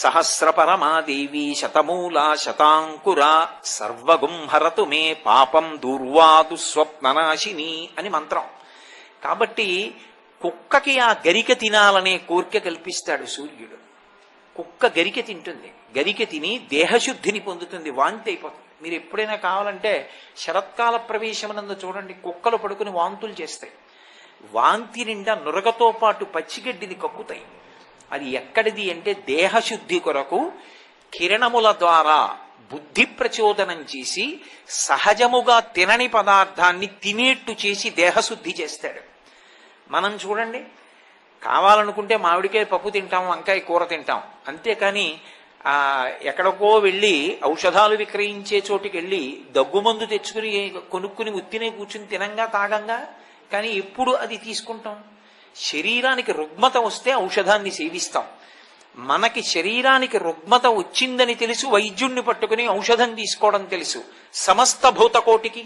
సహస్రపరమాదేవి శతమూలా శతాంకుర సర్వగుం హరతు మే పాపం దూర్వాదు స్వప్ననాశిని అని మంత్రం కాబట్టి కుక్కకి ఆ గరిక తినాలనే కోరిక కల్పిస్తాడు సూర్యుడు కుక్క గరిక తింటుంది గరిక తిని దేహశుద్ధిని పొందుతుంది వాంతి అయిపోతుంది మీరు ఎప్పుడైనా కావాలంటే శరత్కాల ప్రవేశమునందు చూడండి కుక్కలు పడుకుని వాంతులు చేస్తాయి వాంతి నిండా నురగతో పాటు పచ్చిగడ్డిని కక్కుతాయి అది ఎక్కడిది అంటే దేహశుద్ధి కొరకు కిరణముల ద్వారా బుద్ధి ప్రచోదనం చేసి సహజముగా తినని పదార్థాన్ని తినేట్టు చేసి దేహశుద్ధి చేస్తాడు మనం చూడండి కావాలనుకుంటే మామిడికాయ పప్పు తింటాం వంకాయ కూర తింటాం అంతేకాని ఆ ఎక్కడికో వెళ్ళి ఔషధాలు విక్రయించే చోటుకి వెళ్ళి దగ్గుమందు తెచ్చుకుని కొనుక్కుని ఉత్తినే కూర్చుని తినంగా తాగంగా కానీ ఎప్పుడు అది తీసుకుంటాం శరీరానికి రుగ్మత వస్తే ఔషధాన్ని సేవిస్తాం మనకి శరీరానికి రుగ్మత వచ్చిందని తెలుసు వైద్యుణ్ణి పట్టుకుని ఔషధం తీసుకోవడం తెలుసు సమస్త భూతకోటికి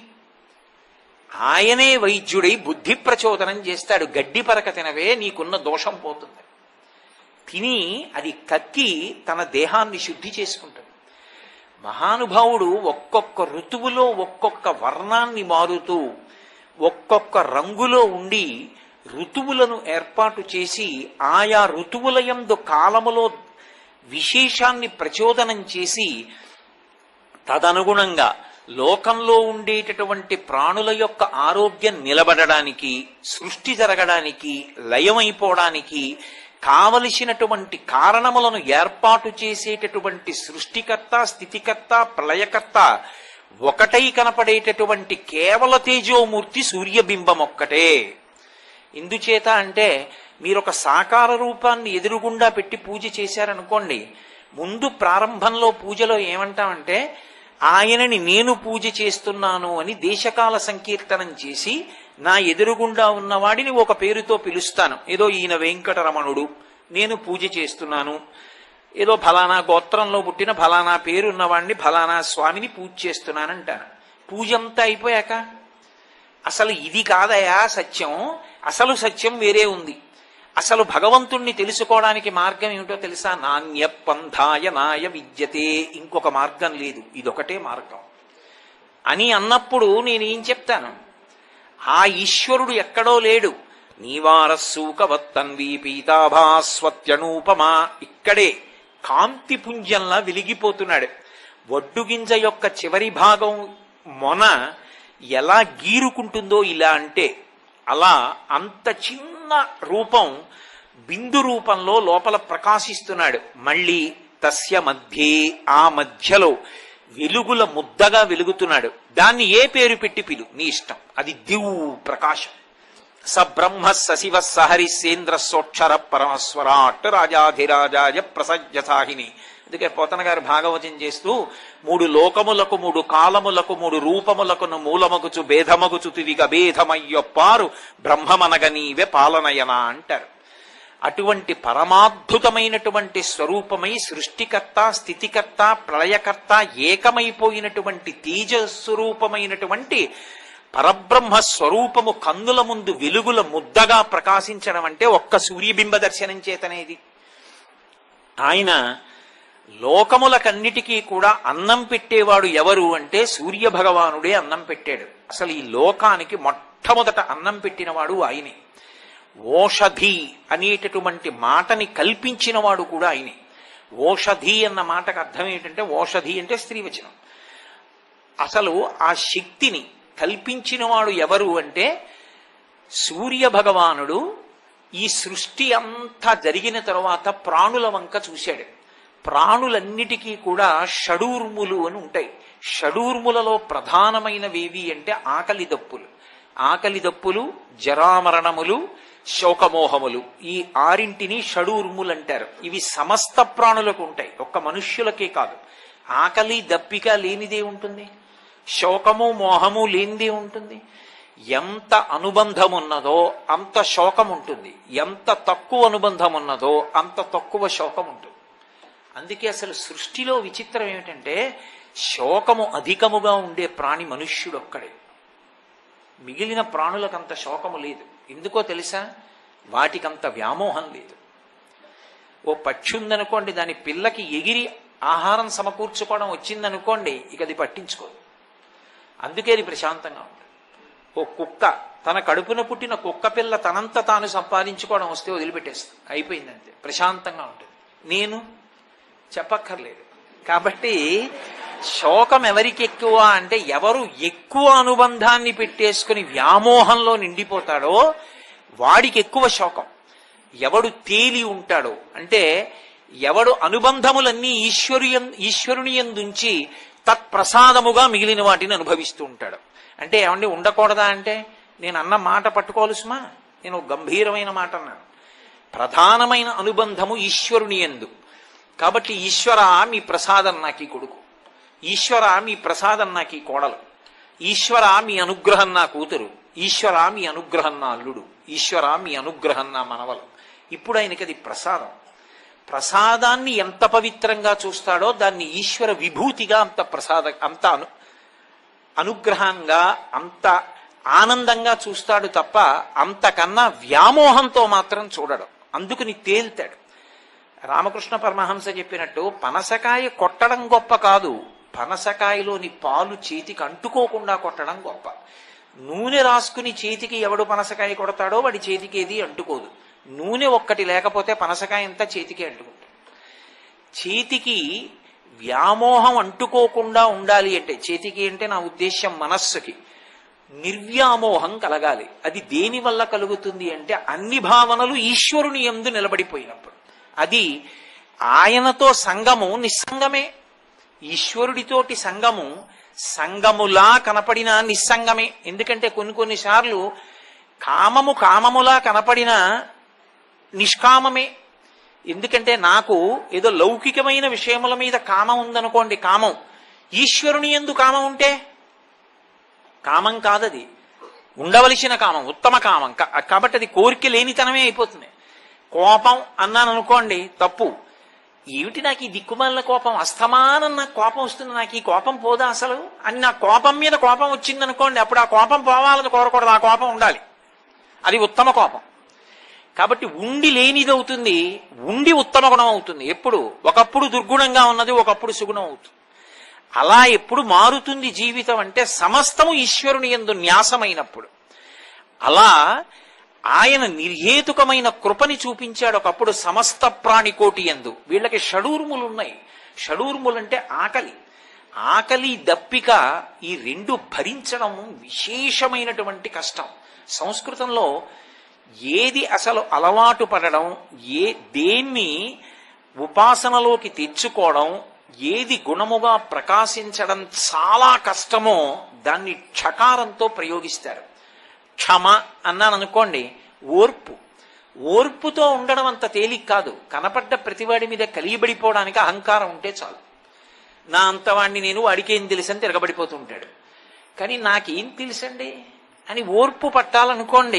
ఆయనే వైద్యుడై బుద్ధి ప్రచోదనం చేస్తాడు గడ్డి పరక తినవే నీకున్న దోషం పోతుంది తిని అది కక్కి తన దేహాన్ని శుద్ధి చేసుకుంటాడు మహానుభావుడు ఒక్కొక్క ఋతువులో ఒక్కొక్క వర్ణాన్ని మారుతూ ఒక్కొక్క రంగులో ఉండి ఋతువులను ఏర్పాటు చేసి ఆయా ఋతువుల యందు కాలములో విశేషాన్ని ప్రచోదనం చేసి తదనుగుణంగా లోకంలో ఉండేటటువంటి ప్రాణుల యొక్క ఆరోగ్యం నిలబడడానికి సృష్టి జరగడానికి లయమైపోవడానికి కావలసినటువంటి కారణములను ఏర్పాటు చేసేటటువంటి సృష్టికర్త స్థితికర్త ప్రళయకర్త ఒకటై కనపడేటటువంటి కేవల తేజోమూర్తి సూర్యబింబం ఒక్కటే ఎందుచేత అంటే మీరు ఒక సాకార రూపాన్ని ఎదురుగుండా పెట్టి పూజ చేశారనుకోండి ముందు ప్రారంభంలో పూజలో ఏమంటామంటే ఆయనని నేను పూజ చేస్తున్నాను అని దేశకాల సంకీర్తనం చేసి నా ఎదురుగుండా ఉన్నవాడిని ఒక పేరుతో పిలుస్తాను ఏదో ఈయన వెంకటరమణుడు నేను పూజ చేస్తున్నాను ఏదో ఫలానా గోత్రంలో పుట్టిన ఫలానా పేరు ఉన్నవాడిని ఫలానా స్వామిని పూజ చేస్తున్నానంటాను పూజ అంతా అయిపోయాక అసలు ఇది కాదయా సత్యం అసలు సత్యం వేరే ఉంది అసలు భగవంతుణ్ణి తెలుసుకోవడానికి మార్గం ఏమిటో తెలుసా నాణ్య పంథాయ నాయ విద్యతే ఇంకొక మార్గం లేదు ఇదొకటే మార్గం అని అన్నప్పుడు నేనేం చెప్తాను ఆ ఈశ్వరుడు ఎక్కడో లేడు నీవారస్సూకవత్తన్వి పీతాభాస్వత్యనూపమా ఇక్కడే కాంతిపుంజంలా వెలిగిపోతున్నాడు వడ్డుగింజ యొక్క చివరి భాగం మొన ఎలా గీరుకుంటుందో ఇలా అంటే అలా అంత చిన్న రూపం బిందు రూపంలో లోపల ప్రకాశిస్తున్నాడు మళ్ళీ తస్య మధ్యే ఆ మధ్యలో వెలుగుల ముద్దగా వెలుగుతున్నాడు దాన్ని ఏ పేరు పెట్టి పిలు నీ ఇష్టం అది దివు ప్రకాశం స బ్రహ్మ సశివ సహరి సేంద్ర సోక్షర పరమస్వరాట్ రాజాధిరాజాయ ప్రసజ్జసాహిని అందుకే పోతన గారు భాగవతం చేస్తూ మూడు లోకములకు మూడు కాలములకు మూడు రూపములకును మూలమగుచు భేదమగుచు తువిగ భేదమయ్యొప్పారు బ్రహ్మమనగ నీవే పాలనయన అంటారు అటువంటి పరమాద్భుతమైనటువంటి స్వరూపమై సృష్టికర్త స్థితికర్త ప్రళయకర్త ఏకమైపోయినటువంటి తేజస్వరూపమైనటువంటి పరబ్రహ్మ స్వరూపము కన్నుల ముందు వెలుగుల ముద్దగా ప్రకాశించడం అంటే ఒక్క సూర్యబింబ దర్శనం చేతనేది ఆయన లోకములకన్నిటికీ కూడా అన్నం పెట్టేవాడు ఎవరు అంటే సూర్య భగవానుడే అన్నం పెట్టాడు అసలు ఈ లోకానికి మొట్టమొదట అన్నం పెట్టినవాడు ఆయనే ఓషధి అనేటటువంటి మాటని కల్పించినవాడు కూడా ఆయనే ఓషధి అన్న మాటకు అర్థం ఏంటంటే ఓషధి అంటే స్త్రీవచనం అసలు ఆ శక్తిని కల్పించినవాడు ఎవరు అంటే సూర్య భగవానుడు ఈ సృష్టి అంతా జరిగిన తరువాత ప్రాణుల వంక చూశాడు ప్రాణులన్నిటికీ కూడా షడూర్ములు అని ఉంటాయి షడూర్ములలో ప్రధానమైనవేవి అంటే ఆకలి దప్పులు ఆకలి దప్పులు జరామరణములు శోకమోహములు ఈ ఆరింటిని షడూర్ములు అంటారు ఇవి సమస్త ప్రాణులకు ఉంటాయి ఒక్క మనుష్యులకే కాదు ఆకలి దప్పిక లేనిదే ఉంటుంది శోకము మోహము లేనిదే ఉంటుంది ఎంత అనుబంధం ఉన్నదో అంత శోకం ఉంటుంది ఎంత తక్కువ అనుబంధం ఉన్నదో అంత తక్కువ శోకం ఉంటుంది అందుకే అసలు సృష్టిలో విచిత్రం ఏమిటంటే శోకము అధికముగా ఉండే ప్రాణి మనుష్యుడు ఒక్కడే మిగిలిన ప్రాణులకు అంత శోకము లేదు ఎందుకో తెలుసా వాటికంత వ్యామోహం లేదు ఓ పక్షి ఉందనుకోండి దాని పిల్లకి ఎగిరి ఆహారం సమకూర్చుకోవడం వచ్చిందనుకోండి ఇక అది పట్టించుకోదు అందుకే అది ప్రశాంతంగా ఉంటుంది ఓ కుక్క తన కడుపున పుట్టిన కుక్క పిల్ల తనంత తాను సంపాదించుకోవడం వస్తే వదిలిపెట్టేస్తుంది అయిపోయిందంతే ప్రశాంతంగా ఉంటుంది నేను చెప్పక్కర్లేదు కాబట్టి శోకం ఎవరికి ఎక్కువ అంటే ఎవరు ఎక్కువ అనుబంధాన్ని పెట్టేసుకుని వ్యామోహంలో నిండిపోతాడో వాడికి ఎక్కువ శోకం ఎవడు తేలి ఉంటాడో అంటే ఎవడు అనుబంధములన్నీ ఈశ్వరు ఈశ్వరుని ఎందుంచి తత్ప్రసాదముగా మిగిలిన వాటిని అనుభవిస్తూ ఉంటాడు అంటే ఏమండి ఉండకూడదా అంటే నేను అన్న మాట పట్టుకోవాల్సుమా నేను ఒక గంభీరమైన మాట అన్నాను ప్రధానమైన అనుబంధము ఈశ్వరుని ఎందు కాబట్టి ఈశ్వర మీ ప్రసాదం నాకు ఈ కొడుకు ఈశ్వర మీ ప్రసాదం నాకు ఈ కోడలు ఈశ్వర మీ అనుగ్రహం నా కూతురు ఈశ్వర మీ అనుగ్రహం నా అల్లుడు ఈశ్వర మీ అనుగ్రహం నా మనవలు ఇప్పుడు ఆయనకి అది ప్రసాదం ప్రసాదాన్ని ఎంత పవిత్రంగా చూస్తాడో దాన్ని ఈశ్వర విభూతిగా అంత ప్రసాద అంత అను అనుగ్రహంగా అంత ఆనందంగా చూస్తాడు తప్ప అంతకన్నా వ్యామోహంతో మాత్రం చూడడం అందుకుని తేల్తాడు రామకృష్ణ పరమహంస చెప్పినట్టు పనసకాయ కొట్టడం గొప్ప కాదు పనసకాయలోని పాలు చేతికి అంటుకోకుండా కొట్టడం గొప్ప నూనె రాసుకుని చేతికి ఎవడు పనసకాయ కొడతాడో వాడి చేతికి ఏది అంటుకోదు నూనె ఒక్కటి లేకపోతే పనసకాయ అంతా చేతికి అంటుకుంటుంది చేతికి వ్యామోహం అంటుకోకుండా ఉండాలి అంటే చేతికి అంటే నా ఉద్దేశ్యం మనస్సుకి నిర్వ్యామోహం కలగాలి అది దేని వల్ల కలుగుతుంది అంటే అన్ని భావనలు ఈశ్వరుని ఎందు నిలబడిపోయినప్పుడు అది ఆయనతో సంగము నిస్సంగమే ఈశ్వరుడితోటి సంగము సంగములా కనపడిన నిస్సంగమే ఎందుకంటే కొన్ని కొన్నిసార్లు కామము కామములా కనపడిన నిష్కామమే ఎందుకంటే నాకు ఏదో లౌకికమైన విషయముల మీద కామం ఉందనుకోండి కామం ఈశ్వరుని ఎందు కామం ఉంటే కామం కాదది ఉండవలసిన కామం ఉత్తమ కామం కా- కాబట్టి అది కోరిక లేనితనమే అయిపోతుంది కోపం అన్నాను అనుకోండి తప్పు ఏమిటి నాకు ఈ దిక్కుమాలిన కోపం అస్తమానం నాకు కోపం వస్తుంది నాకు ఈ కోపం పోదా అసలు అని నా కోపం మీద కోపం వచ్చింది అనుకోండి అప్పుడు ఆ కోపం పోవాలని కోరకూడదు ఆ కోపం ఉండాలి అది ఉత్తమ కోపం కాబట్టి ఉండి లేనిది అవుతుంది ఉండి ఉత్తమ గుణం అవుతుంది ఎప్పుడు ఒకప్పుడు దుర్గుణంగా ఉన్నది ఒకప్పుడు సుగుణం అవుతుంది అలా ఎప్పుడు మారుతుంది జీవితం అంటే సమస్తము ఈశ్వరుని ఎందు న్యాసమైనప్పుడు అలా ఆయన నిర్హేతుకమైన కృపని చూపించాడు ఒకప్పుడు సమస్త ప్రాణికోటి ఎందు వీళ్ళకి షడూర్ములు ఉన్నాయి షడూర్ములంటే ఆకలి ఆకలి దప్పిక ఈ రెండు భరించడం విశేషమైనటువంటి కష్టం సంస్కృతంలో ఏది అసలు అలవాటు పడడం ఏ దేన్ని ఉపాసనలోకి తెచ్చుకోవడం ఏది గుణముగా ప్రకాశించడం చాలా కష్టమో దాన్ని క్షకారంతో ప్రయోగిస్తారు క్షమ అన్నాను అనుకోండి ఓర్పు ఓర్పుతో ఉండడం అంత తేలిక కాదు కనపడ్డ ప్రతివాడి మీద కలియబడిపోవడానికి అహంకారం ఉంటే చాలు నా అంతవాణ్ణి నేను వాడికేం తెలుసని తిరగబడిపోతూ ఉంటాడు కానీ నాకేం తెలుసండి అని ఓర్పు పట్టాలనుకోండి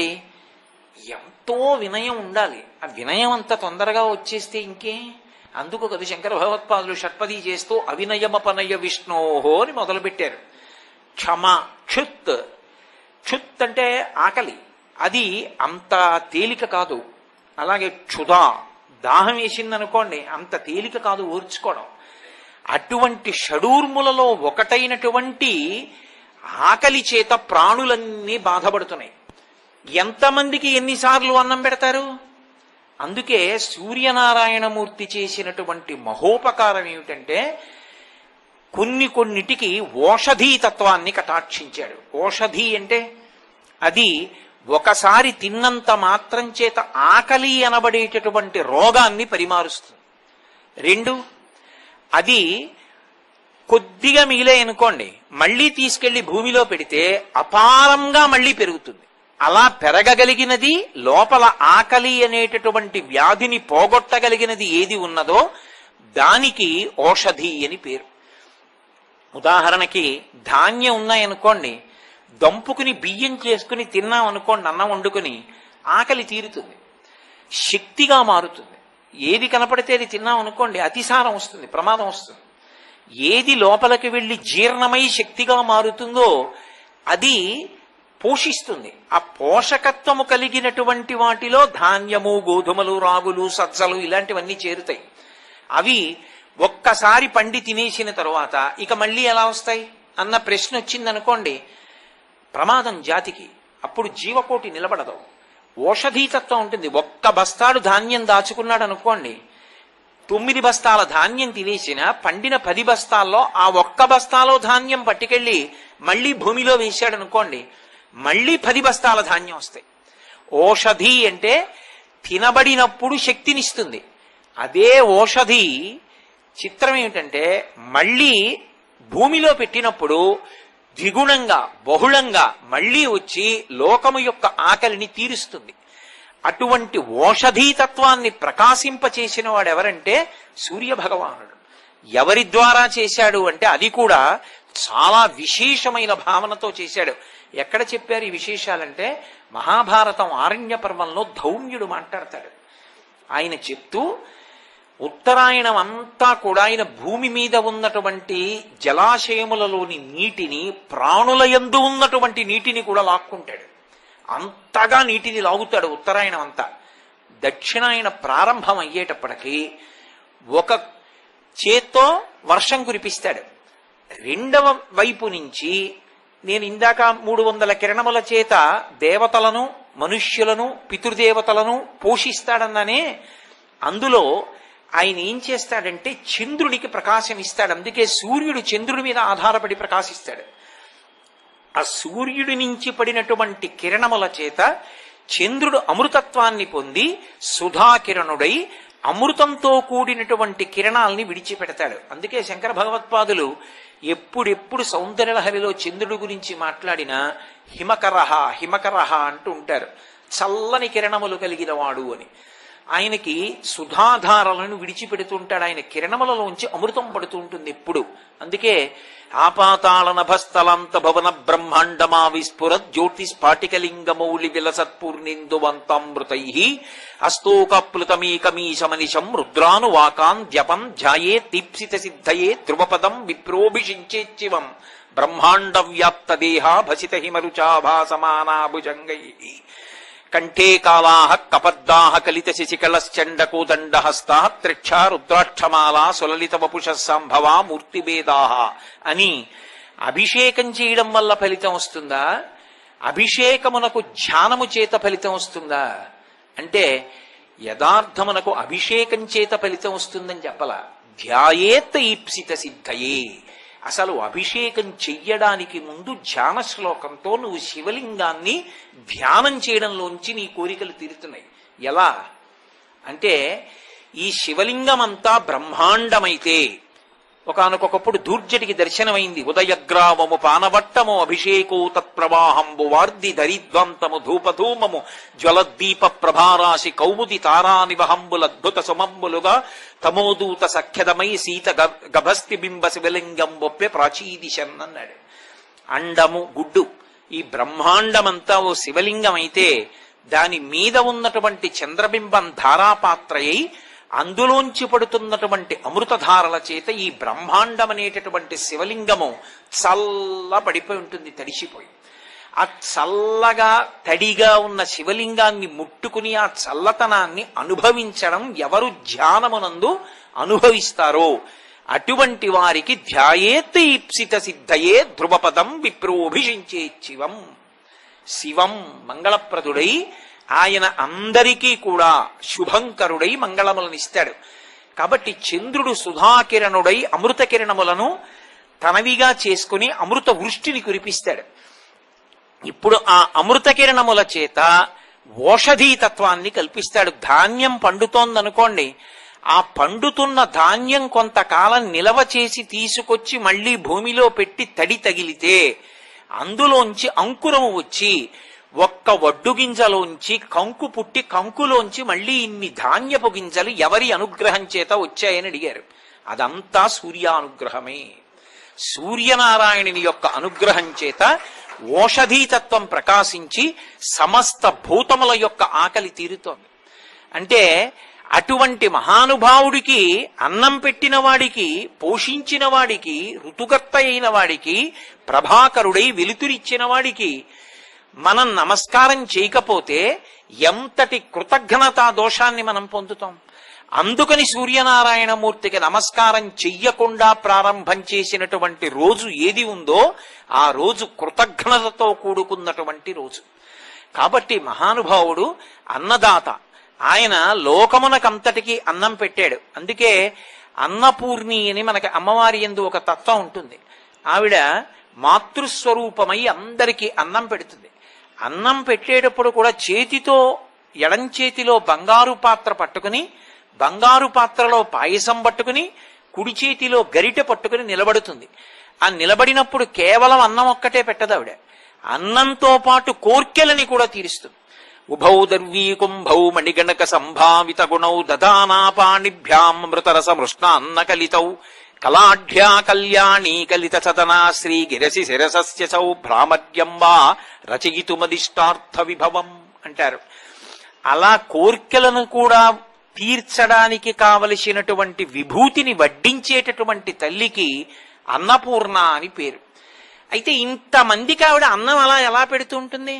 ఎంతో వినయం ఉండాలి ఆ వినయం అంత తొందరగా వచ్చేస్తే ఇంకే అందుకు కదా శంకర భగవత్పాదులు షట్పది చేస్తూ అవినయమపనయ విష్ణోహో అని మొదలుపెట్టారు క్షమ క్షుత్ క్షుత్ అంటే ఆకలి అది అంత తేలిక కాదు అలాగే క్షుధా దాహం వేసిందనుకోండి అంత తేలిక కాదు ఓర్చుకోవడం అటువంటి షడూర్ములలో ఒకటైనటువంటి ఆకలి చేత ప్రాణులన్నీ బాధపడుతున్నాయి ఎంతమందికి ఎన్నిసార్లు అన్నం పెడతారు అందుకే సూర్యనారాయణమూర్తి చేసినటువంటి మహోపకారం ఏమిటంటే కొన్ని కొన్నిటికి ఓషధీ తత్వాన్ని కటాక్షించాడు ఓషధి అంటే అది ఒకసారి తిన్నంత మాత్రం చేత ఆకలి అనబడేటటువంటి రోగాన్ని పరిమారుస్తుంది రెండు అది కొద్దిగా మిగిలే అనుకోండి మళ్ళీ తీసుకెళ్లి భూమిలో పెడితే అపారంగా మళ్ళీ పెరుగుతుంది అలా పెరగగలిగినది లోపల ఆకలి అనేటటువంటి వ్యాధిని పోగొట్టగలిగినది ఏది ఉన్నదో దానికి ఓషధి అని పేరు ఉదాహరణకి ధాన్యం ఉన్నాయనుకోండి దంపుకుని బియ్యం చేసుకుని తిన్నాం అనుకోండి అన్నం వండుకుని ఆకలి తీరుతుంది శక్తిగా మారుతుంది ఏది కనపడితే అది తిన్నాం అనుకోండి అతిసారం వస్తుంది ప్రమాదం వస్తుంది ఏది లోపలికి వెళ్ళి జీర్ణమై శక్తిగా మారుతుందో అది పోషిస్తుంది ఆ పోషకత్వము కలిగినటువంటి వాటిలో ధాన్యము గోధుమలు రాగులు సజ్జలు ఇలాంటివన్నీ చేరుతాయి అవి ఒక్కసారి పండి తినేసిన తరువాత ఇక మళ్ళీ ఎలా వస్తాయి అన్న ప్రశ్న వచ్చిందనుకోండి ప్రమాదం జాతికి అప్పుడు జీవకోటి నిలబడదు ఓషధీతత్వం ఉంటుంది ఒక్క బస్తాడు ధాన్యం దాచుకున్నాడు అనుకోండి తొమ్మిది బస్తాల ధాన్యం తినేసిన పండిన పది బస్తాల్లో ఆ ఒక్క బస్తాలో ధాన్యం పట్టుకెళ్ళి మళ్ళీ భూమిలో వేశాడు అనుకోండి మళ్ళీ పది బస్తాల ధాన్యం వస్తాయి ఓషధి అంటే తినబడినప్పుడు శక్తినిస్తుంది అదే ఓషధి చిత్రం ఏమిటంటే మళ్ళీ భూమిలో పెట్టినప్పుడు ద్విగుణంగా బహుళంగా మళ్ళీ వచ్చి లోకము యొక్క ఆకలిని తీరుస్తుంది అటువంటి ఓషధీతత్వాన్ని ప్రకాశింపచేసిన వాడు ఎవరంటే సూర్య భగవానుడు ఎవరి ద్వారా చేశాడు అంటే అది కూడా చాలా విశేషమైన భావనతో చేశాడు ఎక్కడ చెప్పారు ఈ విశేషాలంటే మహాభారతం ఆరణ్య పర్వంలో ధౌమ్యుడు మాట్లాడతాడు ఆయన చెప్తూ ఉత్తరాయణం అంతా కూడా ఆయన భూమి మీద ఉన్నటువంటి జలాశయములలోని నీటిని ప్రాణుల యందు ఉన్నటువంటి నీటిని కూడా లాక్కుంటాడు అంతగా నీటిని లాగుతాడు ఉత్తరాయణం అంతా దక్షిణాయన ప్రారంభం అయ్యేటప్పటికీ ఒక చేత్తో వర్షం కురిపిస్తాడు రెండవ వైపు నుంచి నేను ఇందాక మూడు వందల కిరణముల చేత దేవతలను మనుష్యులను పితృదేవతలను పోషిస్తాడన్నానే అందులో ఆయన ఏం చేస్తాడంటే చంద్రుడికి ప్రకాశం ఇస్తాడు అందుకే సూర్యుడు చంద్రుడి మీద ఆధారపడి ప్రకాశిస్తాడు ఆ సూర్యుడి నుంచి పడినటువంటి కిరణముల చేత చంద్రుడు అమృతత్వాన్ని పొంది సుధాకిరణుడై అమృతంతో కూడినటువంటి కిరణాల్ని విడిచిపెడతాడు అందుకే శంకర భగవత్పాదులు ఎప్పుడెప్పుడు సౌందర్యలహరిలో చంద్రుడి గురించి మాట్లాడినా హిమకరహ హిమకరహ అంటూ ఉంటారు చల్లని కిరణములు కలిగిన వాడు అని ఆయనకి సుధాధారలను విడిచిపెడుతుంటాడు ఆయన కిరణములలోంచి అమృతం పడుతూ ఉంటుంది ఎప్పుడు అందుకే ఆపాతాళ నభస్థలాంత భవన బ్రహ్మాండమా విస్ఫుర జ్యోతి స్ఫాటికలింగమౌళి విలసత్పూర్ణిందువంతామృతై అస్తోకప్లుతమీకమీశమనిశం రుద్రానువాకాన్ జపం ధ్యాయే దీప్సిత సిద్ధయే ధ్రువపదం విప్రోభిషించేచ్చివం బ్రహ్మాండ వ్యాప్త దేహ భసిత హిమరుచాభాసమానాభుజంగై కంఠే కాళాహ కపద్దాహ కలిత శశికళశ్చండకోదండ హస్తా త్రిక్ష రుద్రాక్షమాలా సులలిత వపుష సంభవా మూర్తిభేదాహ అని అభిషేకం చేయడం వల్ల ఫలితం వస్తుందా అభిషేకమునకు ధ్యానము చేత ఫలితం వస్తుందా అంటే యథార్థమునకు అభిషేకం చేత ఫలితం వస్తుందని చెప్పలా ధ్యాయేత్త ఈప్సిత సిద్ధయే అసలు అభిషేకం చెయ్యడానికి ముందు ధ్యాన శ్లోకంతో నువ్వు శివలింగాన్ని ధ్యానం చేయడంలోంచి నీ కోరికలు తీరుతున్నాయి ఎలా అంటే ఈ శివలింగం అంతా బ్రహ్మాండమైతే ఒకనకొకప్పుడు దూర్జటికి దర్శనమైంది ఉదయగ్రామము పానవట్టము అభిషేకో తత్ప్రవాహంబు వార్ది ధరిద్వంతము ధూపధూమము జ్వలద్దీప ప్రభారాశి కౌముది తారానివహంబులద్భుత సుమంబులుగా తమోదూత సఖ్యదమై సీత గభస్తి బింబ శివలింగం ఒప్పే ప్రాచీదిశన్ అన్నాడు అండము గుడ్డు ఈ బ్రహ్మాండమంతా ఓ శివలింగం అయితే దాని మీద ఉన్నటువంటి చంద్రబింబం ధారాపాత్రయై అందులోంచి పడుతున్నటువంటి అమృతధారల చేత ఈ బ్రహ్మాండం అనేటటువంటి శివలింగము చల్ల పడిపోయి ఉంటుంది తడిసిపోయి ఆ చల్లగా తడిగా ఉన్న శివలింగాన్ని ముట్టుకుని ఆ చల్లతనాన్ని అనుభవించడం ఎవరు ధ్యానమునందు అనుభవిస్తారో అటువంటి వారికి ధ్యాయేత్ ఈప్సిత సిద్ధయే ధ్రువపదం విప్రోభిషించే శివం శివం మంగళప్రదుడై ఆయన అందరికీ కూడా శుభంకరుడై మంగళములనిస్తాడు కాబట్టి చంద్రుడు సుధాకిరణుడై అమృత కిరణములను తనవిగా చేసుకుని అమృత వృష్టిని కురిపిస్తాడు ఇప్పుడు ఆ అమృత కిరణముల చేత ఓషధీతత్వాన్ని కల్పిస్తాడు ధాన్యం పండుతోందనుకోండి ఆ పండుతున్న ధాన్యం కొంతకాలం నిలవ చేసి తీసుకొచ్చి మళ్ళీ భూమిలో పెట్టి తడి తగిలితే అందులోంచి అంకురము వచ్చి ఒక్క వడ్డు గింజలోంచి కంకు పుట్టి కంకులోంచి మళ్ళీ ఇన్ని ధాన్యపు గింజలు ఎవరి అనుగ్రహం చేత వచ్చాయని అడిగారు అదంతా సూర్యానుగ్రహమే సూర్యనారాయణుని యొక్క అనుగ్రహం చేత ఓషధీతత్వం ప్రకాశించి సమస్త భూతముల యొక్క ఆకలి తీరుతోంది అంటే అటువంటి మహానుభావుడికి అన్నం పెట్టిన వాడికి పోషించిన వాడికి ఋతుకర్త అయిన వాడికి ప్రభాకరుడై వెలుతురిచ్చిన వాడికి మనం నమస్కారం చేయకపోతే ఎంతటి కృతజ్ఞతా దోషాన్ని మనం పొందుతాం అందుకని సూర్యనారాయణమూర్తికి నమస్కారం చెయ్యకుండా ప్రారంభం చేసినటువంటి రోజు ఏది ఉందో ఆ రోజు కృతజ్ఞతతో కూడుకున్నటువంటి రోజు కాబట్టి మహానుభావుడు అన్నదాత ఆయన లోకమునకంతటికి అన్నం పెట్టాడు అందుకే అన్నపూర్ణి అని మనకి అమ్మవారి ఎందు ఒక తత్వం ఉంటుంది ఆవిడ మాతృస్వరూపమై అందరికీ అన్నం పెడుతుంది అన్నం పెట్టేటప్పుడు కూడా చేతితో ఎడం చేతిలో బంగారు పాత్ర పట్టుకుని బంగారు పాత్రలో పాయసం పట్టుకుని కుడి చేతిలో గరిటె పట్టుకుని నిలబడుతుంది ఆ నిలబడినప్పుడు కేవలం అన్నం ఒక్కటే పెట్టదు ఆవిడ అన్నంతో పాటు కోర్కెలని కూడా తీరుస్తుంది ఉభౌ దర్వీ కుంభౌ మణిగణక సంభావిత గుణౌ దదానాపాణిభ్యాం మృతరస మృష్ణాన్న కలితౌ కలాఢ్యా కళ్యాణీ కలిత సదనా శ్రీ గిరసి శిరసస్య సౌ భ్రామర్యం వా రచయితుమదిష్టార్థ విభవం అంటారు అలా కోర్కెలను కూడా తీర్చడానికి కావలసినటువంటి విభూతిని వడ్డించేటటువంటి తల్లికి అన్నపూర్ణ అని పేరు అయితే ఇంతమందికి ఆవిడ అన్నం అలా ఎలా పెడుతూ ఉంటుంది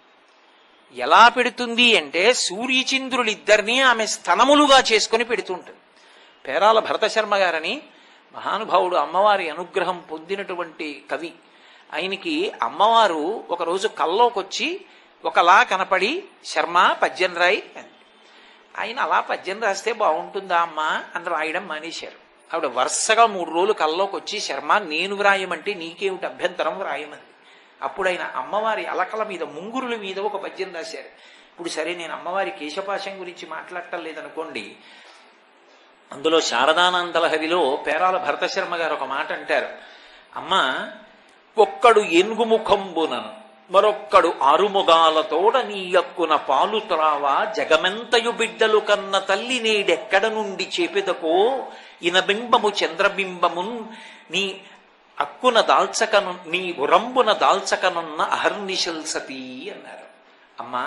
ఎలా పెడుతుంది అంటే సూర్యచంద్రులిద్దరినీ ఆమె స్తనములుగా చేసుకుని పెడుతుంటుంది పేరాల భరత శర్మ గారని మహానుభావుడు అమ్మవారి అనుగ్రహం పొందినటువంటి కవి ఆయనకి అమ్మవారు ఒకరోజు కల్లోకొచ్చి ఒకలా కనపడి శర్మ పద్యం రాయి అంది ఆయన అలా పద్యం రాస్తే బాగుంటుందా అమ్మా అని రాయడం మానేశారు ఆవిడ వరుసగా మూడు రోజులు కల్లోకి వచ్చి శర్మ నేను వ్రాయమంటే నీకేమిటి అభ్యంతరం వ్రాయమంది అప్పుడు ఆయన అమ్మవారి అలకల మీద ముంగురుల మీద ఒక పద్యం రాశారు ఇప్పుడు సరే నేను అమ్మవారి కేశపాశం గురించి మాట్లాడటం లేదనుకోండి అందులో శారదానందలహరిలో పేరాల భరతశర్మ గారు ఒక మాట అంటారు అమ్మ ఒక్కడు ఎనుగుముఖంబునను మరొక్కడు ఆరుముగాలతోడ నీ యక్కున పాలు త్రావా జగమెంతయు బిడ్డలు కన్న తల్లి నేడెక్కడ నుండి చేపెదకో ఇనబింబము చంద్రబింబమున్ నీ అక్కున దాల్చకను నీ ఉరంబున దాల్చకనున్న అహర్నిశల్ సతీ అన్నారు అమ్మా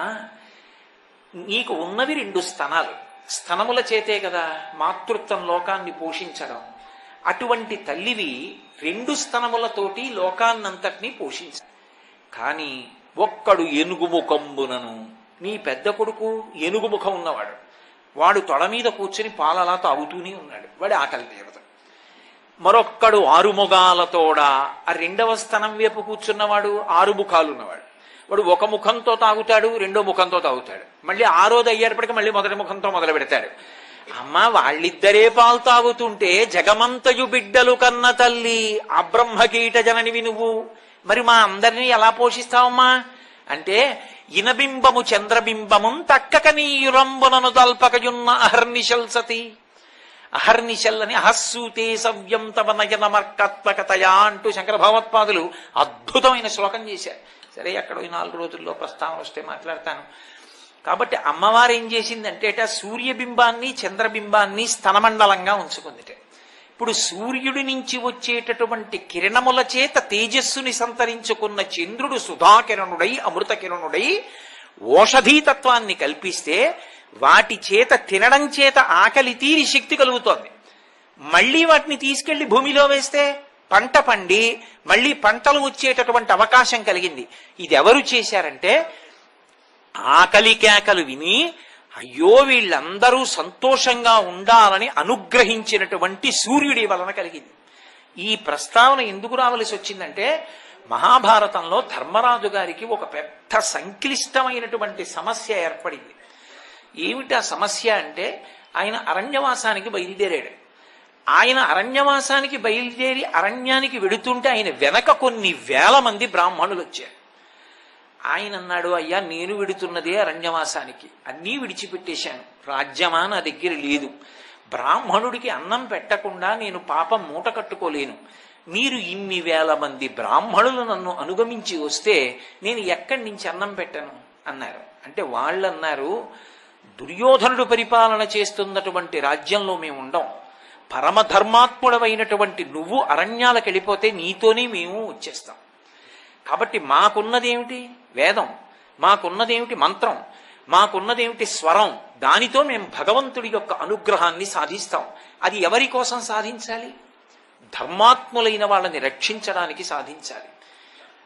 నీకు ఉన్నవి రెండు స్తనాలు స్తనముల చేతే కదా మాతృత్వం లోకాన్ని పోషించడం అటువంటి తల్లివి రెండు స్తనములతోటి లోకాన్నంతటినీ పోషించ కానీ ఒక్కడు ఏనుగు ముఖంబునను నీ పెద్ద కొడుకు ఏనుగు ముఖం ఉన్నవాడు వాడు తొడ మీద కూర్చుని పాలలా తాగుతూనే ఉన్నాడు వాడి ఆకలి తీరదు మరొక్కడు ఆరు మొగాలతోడ ఆ రెండవ స్థనం వైపు కూర్చున్నవాడు ఆరు ముఖాలు ఉన్నవాడు వాడు ఒక ముఖంతో తాగుతాడు రెండో ముఖంతో తాగుతాడు మళ్ళీ ఆరోది అయ్యేటప్పటికి మళ్ళీ మొదటి ముఖంతో మొదలు పెడతాడు అమ్మ వాళ్ళిద్దరే పాలు తాగుతుంటే జగమంతయు బిడ్డలు కన్న తల్లి అబ్రహ్మకీట జననివి నువ్వు మరి మా అందరినీ ఎలా పోషిస్తావమ్మా అంటే ఇనబింబము చంద్రబింబము తక్కక నీయురంబునను దల్పకయున్న అహర్నిశల్ సతి అహర్నిశల్ అని అహస్సూతే సవ్యం తవ నయనమర్కత్వకతయా అంటూ శంకర భగవత్పాదులు అద్భుతమైన శ్లోకం చేశారు సరే అక్కడ ఈ నాలుగు రోజుల్లో ప్రస్తావన వస్తే మాట్లాడతాను కాబట్టి అమ్మవారు ఏం చేసిందంటే అట సూర్యబింబాన్ని చంద్రబింబాన్ని స్తనమండలంగా ఉంచుకుందిట ఇప్పుడు సూర్యుడి నుంచి వచ్చేటటువంటి కిరణముల చేత తేజస్సుని సంతరించుకున్న చంద్రుడు సుధాకిరణుడై అమృత కిరణుడై ఓషధీతత్వాన్ని కల్పిస్తే వాటి చేత తినడం చేత ఆకలి తీరి శక్తి కలుగుతోంది మళ్ళీ వాటిని తీసుకెళ్లి భూమిలో వేస్తే పంట పండి మళ్ళీ పంటలు వచ్చేటటువంటి అవకాశం కలిగింది ఇది ఎవరు చేశారంటే ఆకలి కేకలు విని అయ్యో వీళ్ళందరూ సంతోషంగా ఉండాలని అనుగ్రహించినటువంటి సూర్యుడి వలన కలిగింది ఈ ప్రస్తావన ఎందుకు రావలసి వచ్చిందంటే మహాభారతంలో ధర్మరాజు గారికి ఒక పెద్ద సంక్లిష్టమైనటువంటి సమస్య ఏర్పడింది ఏమిటి ఆ సమస్య అంటే ఆయన అరణ్యవాసానికి బయలుదేరాడు ఆయన అరణ్యవాసానికి బయలుదేరి అరణ్యానికి వెడుతుంటే ఆయన వెనక కొన్ని వేల మంది బ్రాహ్మణులు వచ్చారు ఆయన అన్నాడు అయ్యా నేను విడుతున్నదే అరణ్యవాసానికి అన్నీ విడిచిపెట్టేశాను రాజ్యమా నా దగ్గర లేదు బ్రాహ్మణుడికి అన్నం పెట్టకుండా నేను పాపం మూట కట్టుకోలేను మీరు ఇన్ని వేల మంది బ్రాహ్మణులు నన్ను అనుగమించి వస్తే నేను ఎక్కడి నుంచి అన్నం పెట్టను అన్నారు అంటే వాళ్ళు అన్నారు దుర్యోధనుడు పరిపాలన చేస్తున్నటువంటి రాజ్యంలో మేము ఉండం పరమధర్మాత్ముడవైనటువంటి నువ్వు అరణ్యాలకు వెళ్ళిపోతే నీతోనే మేము వచ్చేస్తాం కాబట్టి మాకున్నదేమిటి వేదం మాకున్నదేమిటి మంత్రం మాకున్నదేమిటి స్వరం దానితో మేము భగవంతుడి యొక్క అనుగ్రహాన్ని సాధిస్తాం అది ఎవరి కోసం సాధించాలి ధర్మాత్ములైన వాళ్ళని రక్షించడానికి సాధించాలి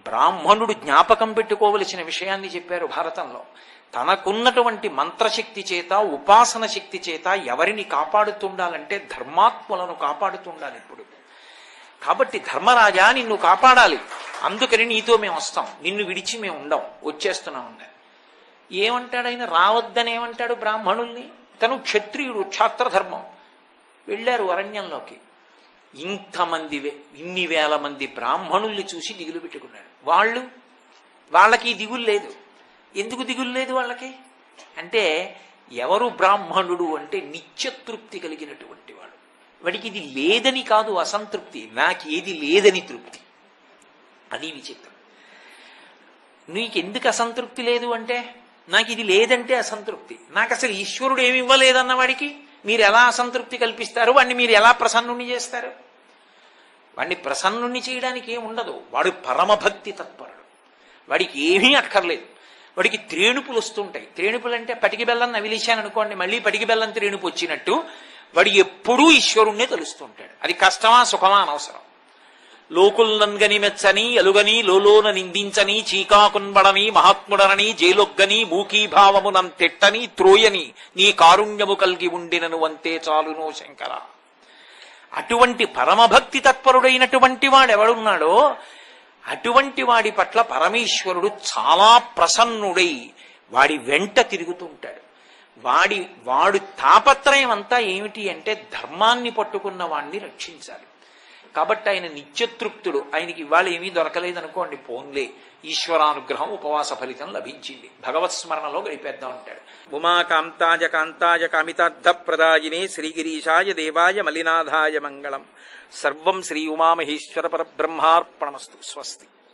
బ్రాహ్మణుడు జ్ఞాపకం పెట్టుకోవలసిన విషయాన్ని చెప్పారు భారతంలో తనకున్నటువంటి మంత్రశక్తి చేత ఉపాసన శక్తి చేత ఎవరిని కాపాడుతుండాలంటే ధర్మాత్ములను కాపాడుతుండాలి ఇప్పుడు కాబట్టి ధర్మరాజా నిన్ను కాపాడాలి అందుకని నీతో మేము వస్తాం నిన్ను విడిచి మేము ఉండం వచ్చేస్తున్నాం ఉండాలి ఏమంటాడు ఆయన రావద్దని ఏమంటాడు బ్రాహ్మణుల్ని తను క్షత్రియుడు క్షాత్రధర్మం వెళ్ళారు అరణ్యంలోకి ఇంతమంది వే- ఇన్ని వేల మంది బ్రాహ్మణుల్ని చూసి దిగులు పెట్టుకున్నాడు వాళ్ళు వాళ్ళకి దిగులు లేదు ఎందుకు దిగులు లేదు వాళ్ళకి అంటే ఎవరు బ్రాహ్మణుడు అంటే నిత్యతృప్తి కలిగినటువంటి వాడు వాడికి ఇది లేదని కాదు అసంతృప్తి నాకు ఏది లేదని తృప్తి అది విచిత్రం నీకెందుకు అసంతృప్తి లేదు అంటే నాకు ఇది లేదంటే అసంతృప్తి నాకు అసలు ఈశ్వరుడు ఏమి ఇవ్వలేదన్న వాడికి మీరు ఎలా అసంతృప్తి కల్పిస్తారు వాడిని మీరు ఎలా ప్రసన్నుని చేస్తారు వాడిని ప్రసన్నుని చేయడానికి ఏం ఉండదు వాడు పరమభక్తి తత్పరుడు వాడికి ఏమీ అక్కర్లేదు వాడికి త్రేణుపులు వస్తుంటాయి త్రేణుపులు అంటే పటికి బెల్లం నవిలిశాను అనుకోండి మళ్ళీ పటికి బెల్లం త్రేణుపు వచ్చినట్టు వాడు ఎప్పుడూ ఈశ్వరుణ్ణే తెలుస్తుంటాడు అది కష్టమా సుఖమా అనవసరం లోకుల్నంగని మెచ్చని ఎలుగని లోలోన నిందించని చీకాకున్బడని మహాత్ముడనని జైలొగ్గని మూకీభావమునం తిట్టని త్రోయని నీ కారుణ్యము కలిగి ఉండినను అంతే చాలునో శంకర అటువంటి పరమభక్తి తత్పరుడైనటువంటి వాడెవడున్నాడో అటువంటి వాడి పట్ల పరమేశ్వరుడు చాలా ప్రసన్నుడై వాడి వెంట తిరుగుతుంటాడు వాడి వాడు తాపత్రయం అంతా ఏమిటి అంటే ధర్మాన్ని పట్టుకున్న వాణ్ణి రక్షించాలి కాబట్టి ఆయన నిత్యతృప్తుడు ఆయనకి ఇవాళ ఏమీ దొరకలేదనుకోండి పోన్లే ఈశ్వరానుగ్రహం ఉపవాస ఫలితం లభించింది భగవత్ స్మరణలో గడిపేద్దాం అంటాడు ఉమాకాంతాయ కాంతాయ కామితార్థ ప్రదాయినే శ్రీగిరీశాయ దేవాయ మలినాథాయ మంగళం సర్వం శ్రీ ఉమామహేశ్వర పరబ్రహ్మార్పణమస్తు స్వస్తి